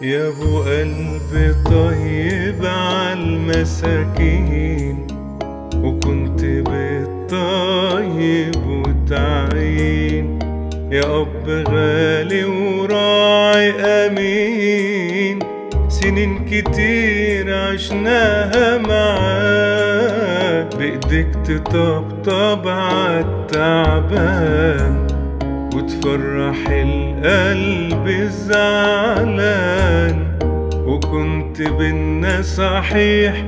يا ابو قلب طيب عالمساكين وكنت بالطيب وتعين يا اب غالي وراعي امين سنين كتير عشناها معاك بايدك تطبطب عالتعبان وتفرح القلب الزعلان وكنت بينا صحيح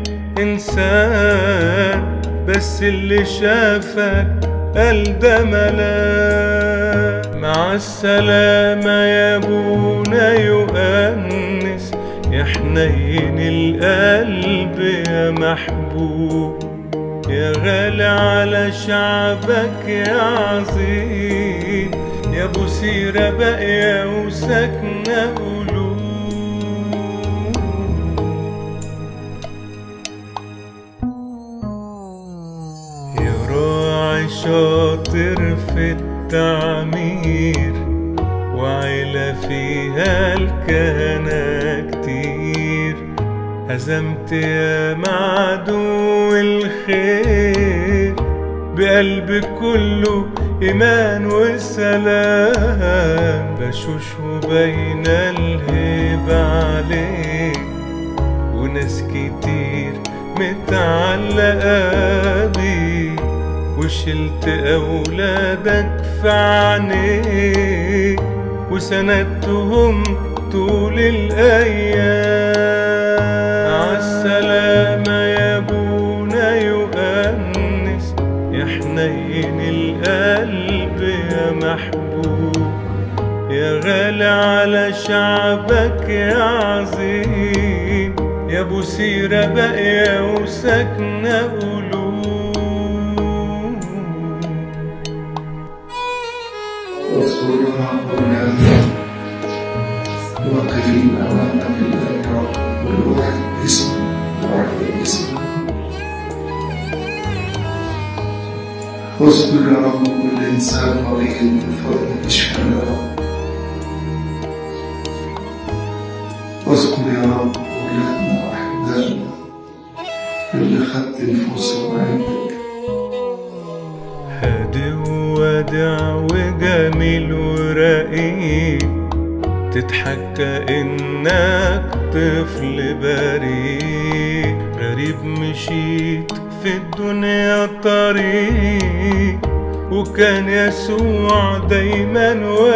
انسان بس اللي شافك قال ده ملاك مع السلامة يا ابونا يؤنس يا حنين القلب يا محبوب يا غالي على شعبك يا عظيم يا ابو سيرة باقية وساكنة قلوب يا راعي شاطر في التعمير وعيلة فيها الكهنة كتير هزمت يا معدو الخير بقلبي كله إيمان وسلام بشوش وبين الهبة عليك وناس كتير متعلقة بيك وشلت أولادك في عينيك وسندتهم طول الأيام عالسلامة يا ابونا يؤنس يا حنين القلب يا محبوب يا غالي على شعبك يا عظيم يا ابو سيرة باقية وساكنة قلوب واذكروا ربنا واقفين أمام الإكرام كل واحد باسم واحد باسم واذكر يا رب كل إنسان مريض بفضل اشفى يا رب واذكر يا رب أولادنا وأحبابنا اللي خدت نفوسهم عندك هادي وودع وجميل ورقيق تضحك كأنك طفل بريء غريب مشيت في الدنيا طريق وكان يسوع دايما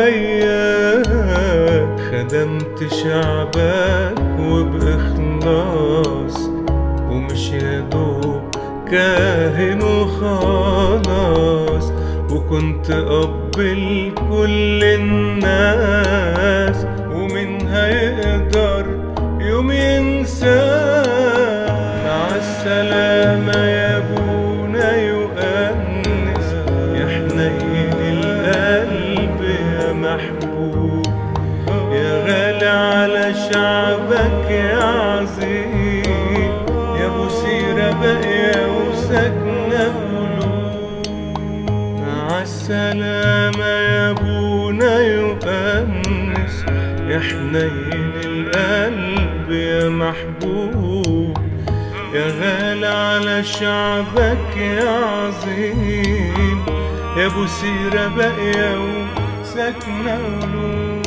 وياك خدمت شعبك وبإخلاص ومش يا دوب كاهن وخلاص وكنت أب لكل الناس ومن هيقدر يوم ينساك مع السلامة يا ابونا يؤنس يا حنين القلب يا محبوب يا غالي على شعبك يا عظيم يا ابو سيرة باقية وساكنة قلوب مع السلامة يا ابونا يؤنس يا حنين القلب يا محبوب يا غالي على شعبك يا عظيم يا ابو سيرة باقية وساكنة قلوب